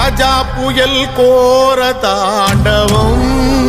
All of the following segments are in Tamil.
கஜா புயல் கோர தாண்டவம்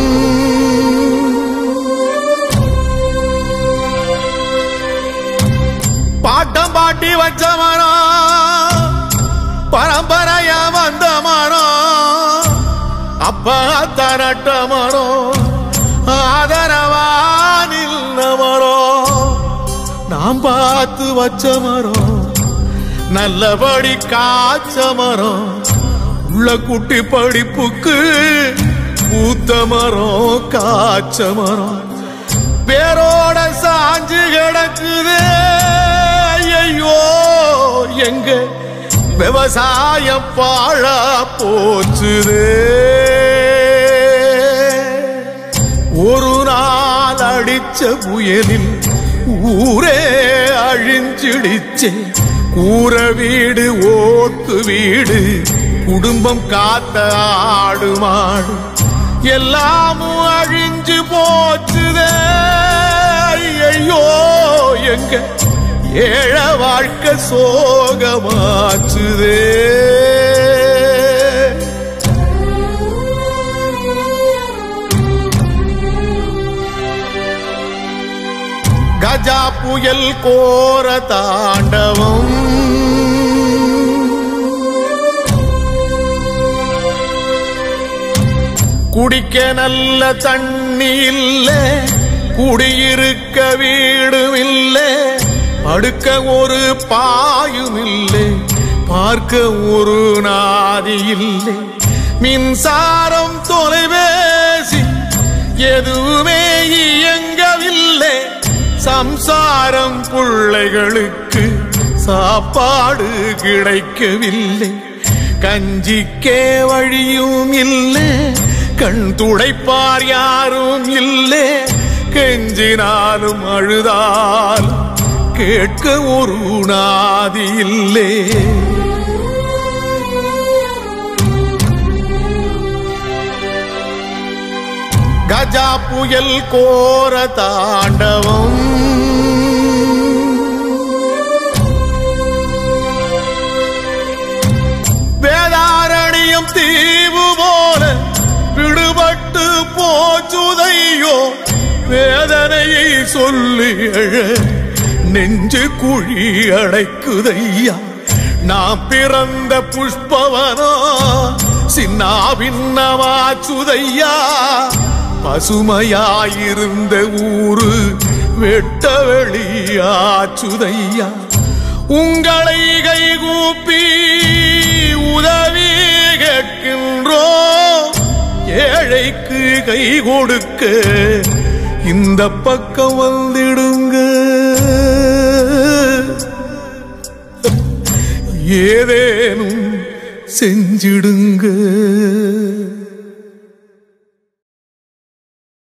பாட்டம் பாட்டி வச்ச மரம் பரம்பரையா வந்த மரம் அப்பா தரட்ட மரம் ஆதரவா நில்ல மரம் நாம் பார்த்து வச்ச மரம் நல்லபடி காய்ச்ச மரம் உள்ள குட்டி படிப்புக்கு பூத்த மரம் காய்ச்ச மரம் பேரோட சாஞ்சு கிடக்குது ஐயோ எங்க விவசாயம் பாழா போச்சுதே ஒரு நாள் அடிச்ச புயலில் ஊரே அழிஞ்சிடிச்சே கூற வீடு ஓட்டு வீடு குடும்பம் காத்த ஆடு மாடு எல்லாமும் அழிஞ்சு போச்சுதே ஐயோ எங்க ஏழ வாழ்க்கை சோகமாச்சுதே கஜா புயல் கோர தாண்டவம் குடிக்க நல்ல தண்ணி இல்ல குடியிருக்க வீடும் இல்ல படுக்க ஒரு பாயும் இல்லை பார்க்க ஒரு நாதி இல்லை மின்சாரம் தொலைபேசி எதுவுமே இயங்கவில்லை சம்சாரம் பிள்ளைகளுக்கு சாப்பாடு கிடைக்கவில்லை கஞ்சிக்கே வழியும் இல்லை கண் துடைப்பார் யாரும் இல்லை கெஞ்சினாலும் அழுதாலும் கேட்க ஒரு நாதி இல்லை கஜா புயல் கோர தாண்டவம் வேதாரணியம் தீவு போல விடுபட்டு போச்சுதையோ வேதனையை சொல்லி எழ நெஞ்சு குழி அடைக்குதையா நான் பிறந்த புஷ்பவனோ சின்னா பின்னமாச்சுதையா பசுமையாயிருந்த ஊரு வெட்ட வெளியாச்சுதையா உங்களை கைகூப்பி உதவி கேட்கின்றோ ஏழைக்கு கை கொடுக்க இந்த பக்கம் வந்திடுங்க ஏதேனும் செஞ்சிடுங்க